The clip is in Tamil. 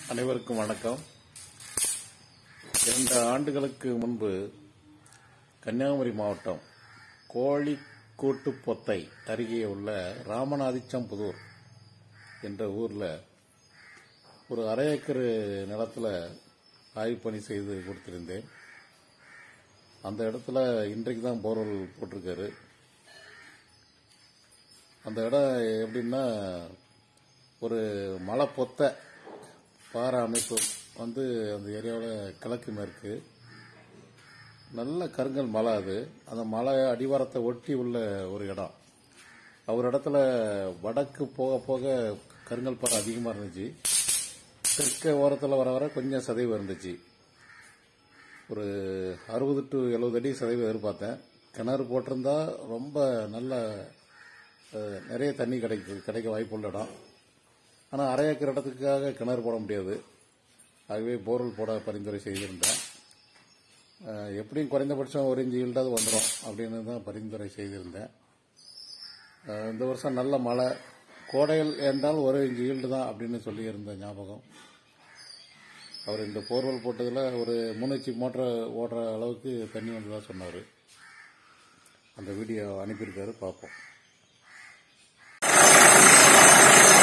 அனைவருக்கும் வணக்கம் இரண்டு ஆண்டுகளுக்கு முன்பு கன்னியாகுமரி மாவட்டம் கோழிக்கூட்டுப்பொத்தை அருகே உள்ள ராமநாதிச்சம்புதூர் என்ற ஊரில் ஒரு அரை ஏக்கர் நிலத்தில் ஆய்வு பணி செய்து கொடுத்திருந்தேன் அந்த இடத்துல இன்றைக்கு தான் போர்வெல் போட்டிருக்காரு அந்த இடம் எப்படின்னா ஒரு மலை பொத்தை பாறை அமைப்பு வந்து அந்த ஏரியாவில் கிழக்கு மேற்கு நல்ல கருங்கல் மலை அது அந்த மலை அடிவாரத்தை ஒட்டி உள்ள ஒரு இடம் அவர் இடத்துல வடக்கு போக போக கருங்கல் பாறை அதிகமாக இருந்துச்சு தெற்க ஓரத்தில் வர வர கொஞ்சம் சதைவு இருந்துச்சு ஒரு அறுபது டு எழுபது அடி சதவீதம் எதிர்பார்த்தேன் கிணறு போட்டிருந்தா ரொம்ப நல்ல அஹ், நிறைய தண்ணி கிடைக்கு கிடைக்க வாய்ப்புள்ள இடம் ஆனால் அரை ஏக்கர் இடத்துக்காக கிணறு போட முடியாது ஆகவே போர்வெல் போட பரிந்துரை செய்திருந்தேன் அஹ், எப்படியும் குறைந்தபட்சம் ஒரு இன்ச்சு ஈல்டாவது வந்துடும் அப்படின்னு தான் பரிந்துரை செய்திருந்தேன் அஹ், இந்த வருஷம் நல்ல மழை கோடையில் என்றால் ஒரு இன்ச்சு ஈல்டு தான் அப்படின்னு சொல்லியிருந்த ஞாபகம் அவர் இந்த போர்வெல் போட்டதில் ஒரு மூணு இன்ச்சு மோட்டரை ஓடுற அளவுக்கு தண்ணி வந்ததா சொன்னார் அந்த வீடியோ அனுப்பியிருக்காரு பார்ப்போம்